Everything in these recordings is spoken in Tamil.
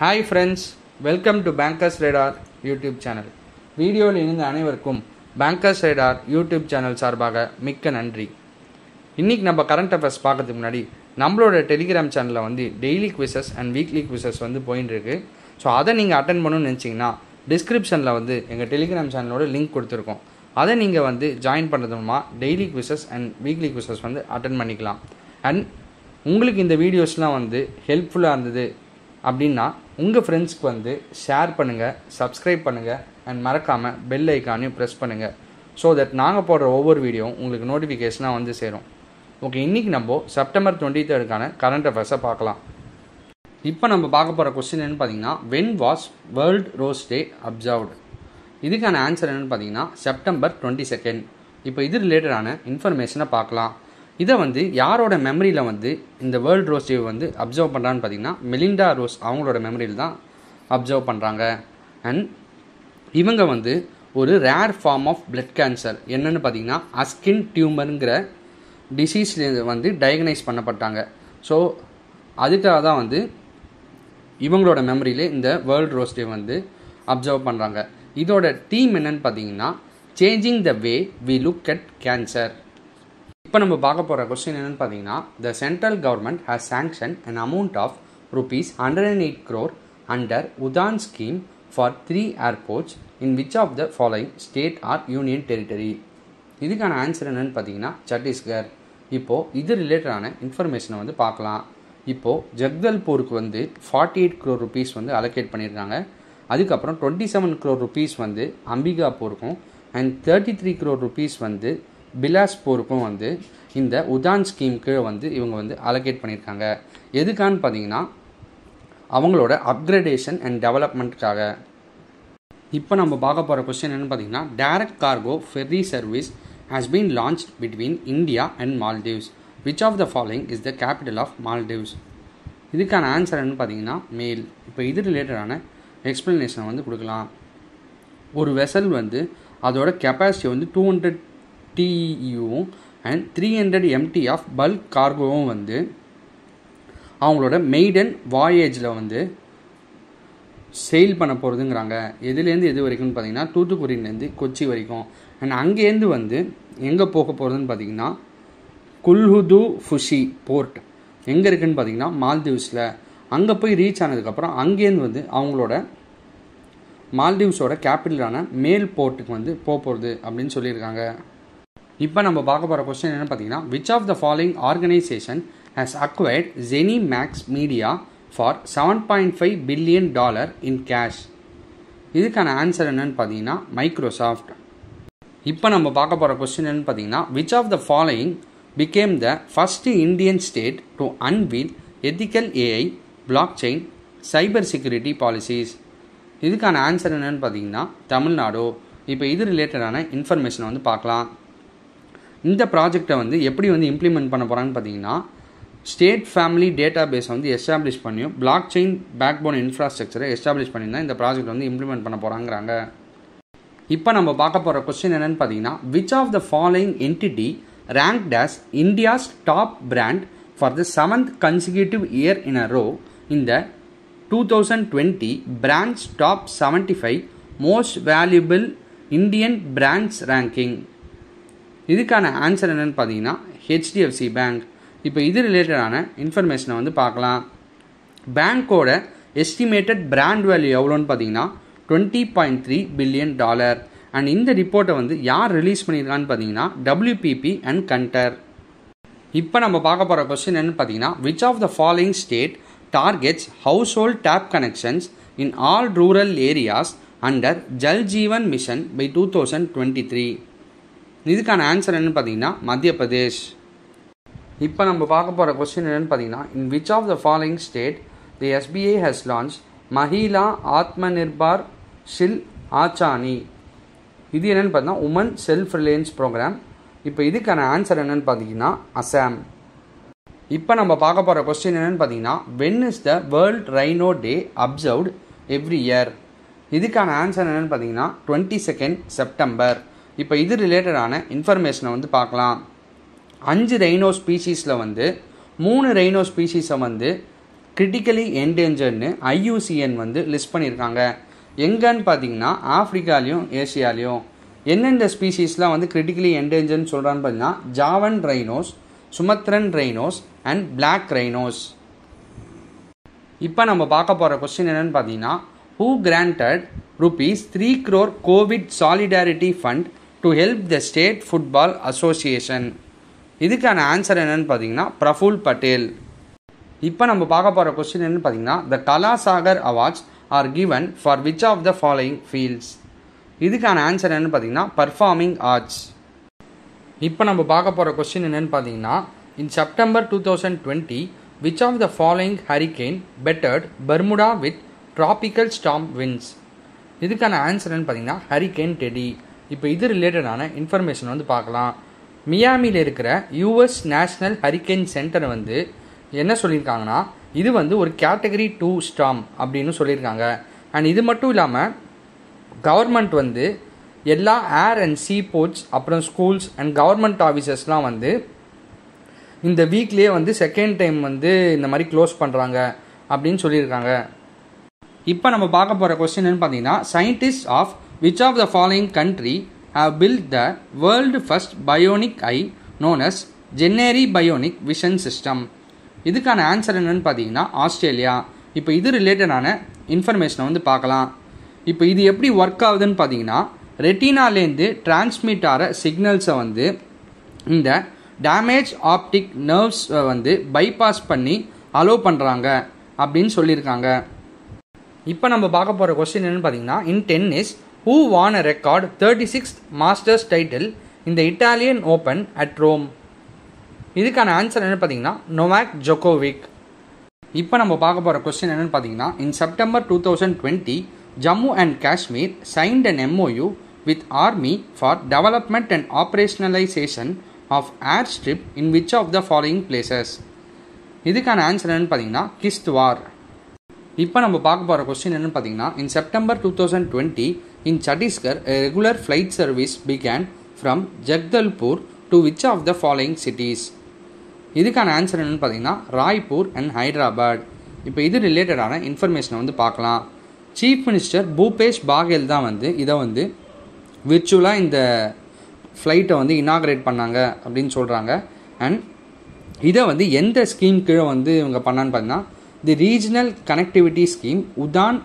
hi friends welcome to Bankers Radar YouTube channel வீடியோவில் இணைந்த அனைவருக்கும் பேங்கர்ஸ் ரேடார் யூடியூப் சேனல் சார்பாக மிக்க நன்றி இன்றைக்கி நம்ம கரண்ட் அஃபேர்ஸ் பார்க்கறதுக்கு முன்னாடி நம்மளோட டெலிகிராம் சேனலில் வந்து daily quizzes and weekly quizzes வந்து போயின்னு இருக்கு ஸோ அதை நீங்கள் அட்டன் பண்ணணும்னு நினச்சிங்கன்னா டிஸ்கிரிப்ஷனில் வந்து எங்கள் டெலிகிராம் சேனலோட லிங்க் கொடுத்துருக்கோம் அதை நீங்கள் வந்து ஜாயின் பண்ணுறது மூலமாக daily quizzes and weekly quizzes வந்து அட்டன் பண்ணிக்கலாம் அண்ட் உங்களுக்கு இந்த வீடியோஸ்லாம் வந்து ஹெல்ப்ஃபுல்லாக இருந்தது அப்படின்னா உங்கள் ஃப்ரெண்ட்ஸ்க்கு வந்து ஷேர் பண்ணுங்கள் சப்ஸ்கிரைப் பண்ணுங்கள் அண்ட் மறக்காமல் பெல் ஐக்கானையும் ப்ரெஸ் பண்ணுங்கள் ஸோ தட் நாங்கள் போடுற ஒவ்வொரு வீடியோவும் உங்களுக்கு நோட்டிஃபிகேஷனாக வந்து சேரும் ஓகே இன்றைக்கி நம்ம செப்டம்பர் டுவெண்ட்டி தேர்டுக்கான கரண்ட் அஃபேர்ஸை பார்க்கலாம் இப்போ நம்ம பார்க்க போகிற கொஸ்டின் என்னன்னு பார்த்தீங்கன்னா when was world rose day observed இதுக்கான ஆன்சர் என்னன்னு பார்த்தீங்கன்னா செப்டம்பர் டுவெண்ட்டி செகண்ட் இப்போ இது ரிலேட்டடான இன்ஃபர்மேஷனை பார்க்கலாம் இதை வந்து யாரோட மெமரியில் வந்து இந்த வேர்ல்ட் ரோஸ் டே வந்து அப்சர்வ் பண்ணுறான்னு பார்த்தீங்கன்னா மெலிண்டா ரோஸ் அவங்களோட மெமரியில் தான் அப்சர்வ் பண்ணுறாங்க அண்ட் இவங்க வந்து ஒரு rare form of blood cancer என்னன்னு பார்த்தீங்கன்னா அஸ்கின் டியூமருங்கிற டிசீஸ் வந்து டயக்னைஸ் பண்ணப்பட்டாங்க ஸோ அதுக்காக தான் வந்து இவங்களோட மெமரியிலே இந்த வேர்ல்ட் ரோஸ் டே வந்து அப்சர்வ் பண்ணுறாங்க இதோட டீம் என்னன்னு பார்த்தீங்கன்னா changing the way we look at cancer இப்போ நம்ம பார்க்க போகிற கொஸ்டின் என்னன்னு பார்த்தீங்கன்னா the central government has sanction an amount of rupees hundred and eight crore under UDAN scheme for three airports in which of the following state or union territory இதுக்கான ஆன்சர் என்னன்னு பார்த்தீங்கன்னா சத்தீஸ்கர் இப்போது இது ரிலேட்டடான இன்ஃபர்மேஷனை வந்து பார்க்கலாம் இப்போது ஜக்தல்பூருக்கு வந்து ஃபார்ட்டி எயிட் க்ரோர் ருபீஸ் வந்து அலோகேட் பண்ணியிருக்காங்க அதுக்கப்புறம் டுவெண்ட்டி செவன் க்ரோர் ருபீஸ் வந்து அம்பிகாப்பூருக்கும் and thirty three crore rupees வந்து பிலாஸ்பூருக்கும் வந்து இந்த உதான் ஸ்கீம் கீழே வந்து இவங்க வந்து அலோகேட் பண்ணியிருக்காங்க எதுக்கான்னு பார்த்தீங்கன்னா அவங்களோட அப்கிரேடேஷன் அண்ட் டெவலப்மெண்ட்டுக்காக இப்போ நம்ம பார்க்க போகிற கொஸ்டின் என்னென்னு பார்த்தீங்கன்னா direct cargo ferry service has been launch between India and Maldives which of the following is the capital of Maldives இதுக்கான ஆன்சர் என்னன்னு பார்த்தீங்கன்னா மேல் இப்போ இது ரிலேட்டடான எக்ஸ்ப்ளனேஷனை வந்து கொடுக்கலாம் ஒரு வெசல் வந்து அதோட கெப்பாசிட்டி வந்து டூ ஹண்ட்ரட் டிஇயும் and three hundred MT of bulk கார்கோவும் வந்து அவங்களோட மெய்டன் வாயேஜில் வந்து செயில் பண்ண போகிறதுங்கிறாங்க எதுலேருந்து எது வரைக்கும்னு பார்த்தீங்கன்னா தூத்துக்குடியிலேருந்து கொச்சி வரைக்கும் அண்ட் அங்கேருந்து வந்து எங்கே போக போகிறதுன்னு பார்த்தீங்கன்னா குல்ஹுது ஃபுஷி போர்ட் எங்கே இருக்குன்னு பார்த்தீங்கன்னா மால்தீவ்ஸில் அங்கே போய் ரீச் ஆனதுக்கப்புறம் அங்கேருந்து வந்து அவங்களோட மால்தீவ்ஸோட கேபிட்டலான மேல் போர்ட்டுக்கு வந்து போக போகிறது அப்படின்னு சொல்லியிருக்காங்க இப்போ நம்ம பார்க்க போகிற கொஸ்டின் என்னென்னு பார்த்தீங்கன்னா which of the following organisation has acquired ZeniMax media for seven point five billion dollar in cash இதுக்கான ஆன்சர் என்னன்னு பார்த்தீங்கன்னா மைக்ரோசாஃப்ட் இப்போ நம்ம பார்க்க போகிற கொஸ்டின் என்னன்னு பார்த்தீங்கன்னா which of the following became the first Indian state to unveil ethical AI blockchain cyber security policies இதுக்கான ஆன்சர் என்னன்னு பார்த்தீங்கன்னா தமிழ்நாடு இப்போ இது ரிலேட்டடான இன்ஃபர்மேஷனை வந்து பார்க்கலாம் இந்த ப்ராஜெக்டை வந்து எப்படி வந்து இம்ப்ளிமெண்ட் பண்ண போகிறாங்கன்னு பார்த்தீங்கன்னா ஸ்டேட் ஃபேமிலி டேட்டா பேஸை வந்து எஸ்டாப்ளிஷ் பண்ணியும் பிளாக் செயின் பேக் போன் இன்ஃப்ராஸ்ட்ரக்சரை எஸ்டாப்ளிஷ் பண்ணி தான் இந்த ப்ராஜெக்ட் வந்து இம்ப்ளிமெண்ட் பண்ண போகிறாங்கிறாங்க இப்போ நம்ம பார்க்க போகிற கொஸ்டின் என்னென்னு பார்த்தீங்கன்னா which of the following entity ranked as India's top brand for the seventh consecutive year in a row இந்த two thousand twenty brands top seventy five most valuable Indian brands ranking இதுக்கான ஆன்சர் என்னென்னு பார்த்தீங்கன்னா ஹெச்டிஎஃப்சி பேங்க் இப்போ இது ரிலேட்டடான இன்ஃபர்மேஷனை வந்து பார்க்கலாம் பேங்க்கோட எஸ்டிமேட்டட் பிராண்ட் வேல்யூ எவ்வளோன்னு பார்த்தீங்கன்னா twenty point three billion dollar and இந்த ரிப்போர்ட்டை வந்து யார் ரிலீஸ் பண்ணியிருக்கான்னு பார்த்தீங்கன்னா டபிள்யூபிபி அண்ட் கண்டர் இப்போ நம்ம பார்க்க போகிற கொஸ்டின் என்னன்னு பார்த்தீங்கன்னா which of the following state targets household tap connections in all rural areas under Jal Jeevan mission by two thousand twenty three இதுக்கான ஆன்சர் என்னன்னு பார்த்தீங்கன்னா மத்திய பிரதேஷ் இப்போ நம்ம பார்க்க போகிற கொஸ்டின் என்னன்னு பார்த்தீங்கன்னா in which of the following state the SBI has launch Mahila Atma Nirbhar she'll ஆச்சானி இது என்னென்னு பார்த்தீங்கன்னா உமன் செல்ஃப் ரிலையன்ஸ் ப்ரோக்ராம் இப்போ இதுக்கான ஆன்சர் என்னென்னு பார்த்தீங்கன்னா அசாம் இப்போ நம்ம பார்க்க போகிற கொஸ்டின் என்னென்னு பார்த்தீங்கன்னா when is the world rhino day observed every year இதுக்கான ஆன்சர் என்னென்னு பார்த்தீங்கன்னா டுவெண்ட்டி செகண்ட் செப்டம்பர் இப்போ இது ரிலேட்டடான இன்ஃபர்மேஷனை வந்து பார்க்கலாம் அஞ்சு ரெய்னோ ஸ்பீஷீஸில் வந்து மூணு ரெய்னோ ஸ்பீஷீஸை வந்து கிரிட்டிக்கலி என்டேஞ்சர்னு ஐயூசிஎன் வந்து லிஸ்ட் பண்ணியிருக்காங்க எங்கன்னு பார்த்தீங்கன்னா ஆஃப்ரிக்காலையும் ஏசியாலையும் எந்தெந்த ஸ்பீஷீஸ்லாம் வந்து கிரிட்டிக்கலி என்டேஞ்சர்னு சொல்கிறான்னு பார்த்தீங்கன்னா Javan rhinos Sumatran rhinos and black rhinos இப்போ நம்ம பார்க்க போகிற கொஸ்டின் என்னென்னு பார்த்தீங்கன்னா who granted rupees three crore covid solidarity fund to help the state football association இதுக்கான ஆன்சர் என்னென்னு பார்த்தீங்கன்னா பிரஃபுல் பட்டேல் இப்போ நம்ம பார்க்க போகிற கொஸ்டின் என்னன்னு பார்த்தீங்கன்னா the Kalasagar awards are given for which of the following fields இதுக்கான ஆன்சர் என்னன்னு பார்த்தீங்கன்னா பர்ஃபார்மிங் ஆர்ட்ஸ் இப்போ நம்ம பார்க்க போகிற கொஸ்டின் என்னன்னு பார்த்தீங்கன்னா in September two thousand twenty which of the following hurricane battered Bermuda with tropical storm winds இதுக்கான ஆன்சர் என்னன்னு பார்த்தீங்கன்னா ஹரிகேன் டெடி இப்போ இது ரிலேட்டடான இன்ஃபர்மேஷன் வந்து பார்க்கலாம் மியாமியில் இருக்கிற யூஎஸ் நேஷ்னல் ஹரிகேன் சென்டர் வந்து என்ன சொல்லியிருக்காங்கன்னா இது வந்து ஒரு கேட்டகரி டூ ஸ்டாம் அப்படின்னு சொல்லியிருக்காங்க அண்ட் இது மட்டும் இல்லாமல் கவர்மெண்ட் வந்து எல்லா ஏர் அண்ட் சீ போர்ட்ஸ் அப்புறம் ஸ்கூல்ஸ் அண்ட் கவர்மெண்ட் ஆஃபீஸஸ்லாம் வந்து இந்த வீக்லேயே வந்து செகண்ட் டைம் வந்து இந்த மாதிரி க்ளோஸ் பண்ணுறாங்க அப்படின்னு சொல்லியிருக்காங்க இப்போ நம்ம பார்க்க போகிற கொஸ்டின் என்னன்னு பார்த்தீங்கன்னா scientist of which of the following country have built the world first bionic eye known as Gennaris bionic vision system இதுக்கான ஆன்சர் என்னன்னு பார்த்தீங்கன்னா ஆஸ்திரேலியா இப்போ இது ரிலேட்டடான இன்ஃபர்மேஷனை வந்து பார்க்கலாம் இப்போ இது எப்படி ஒர்க் ஆகுதுன்னு பார்த்தீங்கன்னா ரெட்டினாலேருந்து டிரான்ஸ்மிட் ஆகிற சிக்னல்ஸை வந்து இந்த டேமேஜ் ஆப்டிக் நர்வ்ஸ் வந்து பைபாஸ் பண்ணி அலோவ் பண்ணுறாங்க அப்படின்னு சொல்லியிருக்காங்க இப்போ நம்ம பார்க்க போகிற கொஸ்டின் என்னன்னு பார்த்தீங்கன்னா in tennis who won a record thirty six masters title இந்த இட்டாலியன் ஓப்பன் அட் ரோம் இதுக்கான ஆன்சர் என்னன்னு பார்த்தீங்கன்னா நொவாக் ஜொக்கோவிக் இப்போ நம்ம பார்க்க போகிற கொஸ்டின் என்னன்னு பார்த்தீங்கன்னா in September two thousand twenty Jammu and Kashmir signed an MoU with army for development and operationalisation of airstrip in which of the following places இதுக்கான ஆன்சர் என்னன்னு பார்த்தீங்கன்னா கிஸ்த்வார் இப்போ நம்ம பார்க்க போகிற கொஸ்டின் என்னன்னு பார்த்தீங்கன்னா in September two thousand twenty in Chhattisgarh regular flight service began from Jagdalpur to which of the following cities இதுக்கான ஆன்சர் என்னன்னு பார்த்தீங்கன்னா ராய்ப்பூர் அண்ட் ஹைதராபாத் இப்போ இது ரிலேட்டடான இன்ஃபர்மேஷனை வந்து பார்க்கலாம் சீஃப் மினிஸ்டர் பூபேஷ் பாகேல் தான் வந்து இதை வந்து விர்ச்சுவலாக இந்த ஃப்ளைட்டை வந்து இனாகரேட் பண்ணாங்க அப்படின்னு சொல்கிறாங்க அண்ட் இதை வந்து எந்த ஸ்கீம் கீழே வந்து இவங்க பண்ணான்னு பார்த்தீங்கன்னா the regional connectivity scheme UDAN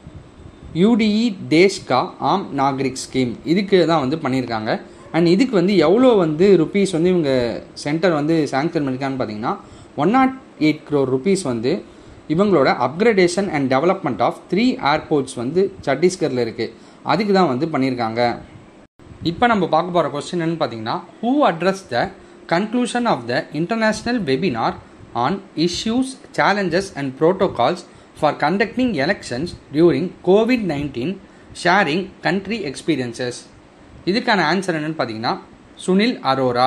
Ude Desh ka Aam Nagrik scheme இதுக்கு தான் வந்து பண்ணியிருக்காங்க அண்ட் இதுக்கு வந்து எவ்வளோ வந்து ருபீஸ் வந்து இவங்க சென்டர் வந்து சாங்ஷன் பண்ணியிருக்கான்னு பார்த்தீங்கன்னா one not eight crore rupees வந்து இவங்களோட upgradation and development of three airports வந்து சத்தீஸ்கரில் இருக்குது அதுக்கு தான் வந்து பண்ணியிருக்காங்க இப்போ நம்ம பார்க்க போகிற கொஸ்டின் என்னன்னு பார்த்தீங்கன்னா who address the conclusion of the international webinar on issues challenges and protocols for conducting elections during covid nineteen sharing country experiences இதுக்கான ஆன்சர் என்னன்னு பார்த்தீங்கன்னா சுனில் அரோரா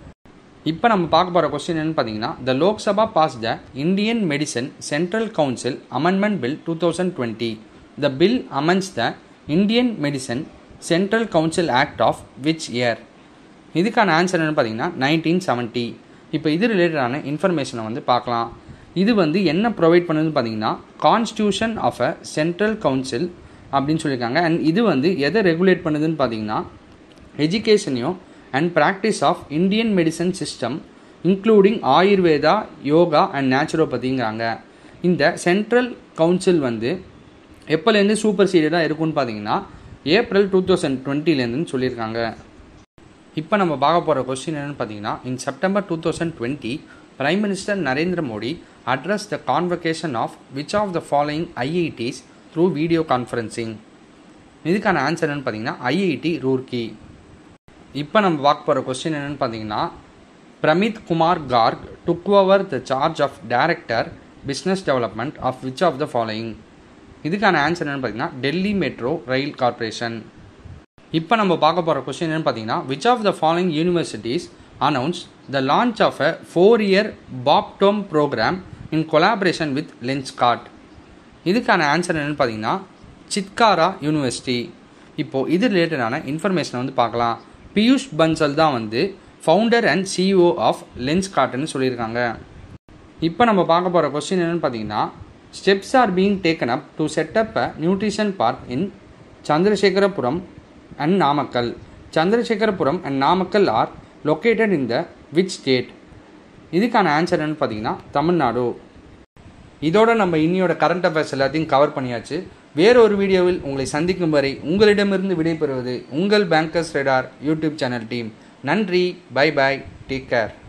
இப்போ நம்ம பார்க்க போகிற கொஸ்டின் என்னன்னு பார்த்தீங்கன்னா the Lok Sabha pass the Indian medicine central council amendment bill two thousand twenty the bill amends the Indian medicine central council act of which year இதுக்கான ஆன்சர் என்னன்னு பார்த்தீங்கன்னா நைன்டீன் செவன்ட்டி இப்போ இது ரிலேட்டடான இன்ஃபர்மேஷனை வந்து பார்க்கலாம் இது வந்து என்ன ப்ரொவைட் பண்ணுதுன்னு பார்த்தீங்கன்னா constitution of a central council அப்படின்னு சொல்லியிருக்காங்க அண்ட் இது வந்து எதை ரெகுலேட் பண்ணுதுன்னு பார்த்தீங்கன்னா எஜுகேஷனையும் and practice of Indian medicine system including Ayurveda yoga and நேச்சுரோபதிங்கிறாங்க இந்த சென்ட்ரல் கவுன்சில் வந்து எப்போலேருந்து சூப்பர் சீரியடாக இருக்குன்னு பார்த்தீங்கன்னா ஏப்ரல் டூ தௌசண்ட் டுவெண்ட்டிலேருந்துன்னு சொல்லியிருக்காங்க இப்போ நம்ம பார்க்க போகிற கொஸ்டின் என்னென்னு பார்த்தீங்கன்னா in September two thousand twenty prime minister Narendra Modi address the convocation of which of the following IITs through video conferencing இதுக்கான ஆன்சர் என்னென்னு பார்த்தீங்கன்னா ஐஐடி ரூர்கி இப்போ நம்ம பார்க்க போகிற கொஸ்டின் என்னென்னு பார்த்தீங்கன்னா Pramit Kumar Garg took over the charge of director business development of which of the following இதுக்கான ஆன்சர் என்னென்னு பார்த்தீங்கன்னா டெல்லி மெட்ரோ ரயில் கார்பரேஷன் இப்போ நம்ம பார்க்க போகிற கொஸ்டின் என்னென்னு பார்த்தீங்கன்னா which of the following universities announce the launch of a four year BOptom program in collaboration with Lenskart இதுக்கான ஆன்சர் என்னென்னு பார்த்தீங்கன்னா சித்காரா யூனிவர்சிட்டி இப்போது இது ரிலேட்டடான இன்ஃபர்மேஷனை வந்து பார்க்கலாம் பியூஷ் பன்சல் தான் வந்து ஃபவுண்டர் அண்ட் சிஇஓ ஆஃப் லென்ஸ்கார்ட்னு சொல்லியிருக்காங்க இப்போ நம்ம பார்க்க போகிற கொஸ்டின் என்னென்னு பார்த்தீங்கன்னா steps are being taken up to set up a nutrition park in Chandrasekharapuram and Namakkal Chandrasekharapuram and Namakkal are located in the which state இதுக்கான ஆன்சர் என்னன்னு பார்த்தீங்கன்னா தமிழ்நாடு இதோட நம்ம இன்னியோட கரண்ட் அஃபேர்ஸ் எல்லாத்தையும் கவர் பண்ணியாச்சு வேறொரு வீடியோவில் உங்களை சந்திக்கும் வரை உங்களிடமிருந்து விடைபெறுவது உங்கள் bankers radar YouTube channel team நன்றி பை பை டேக் கேர்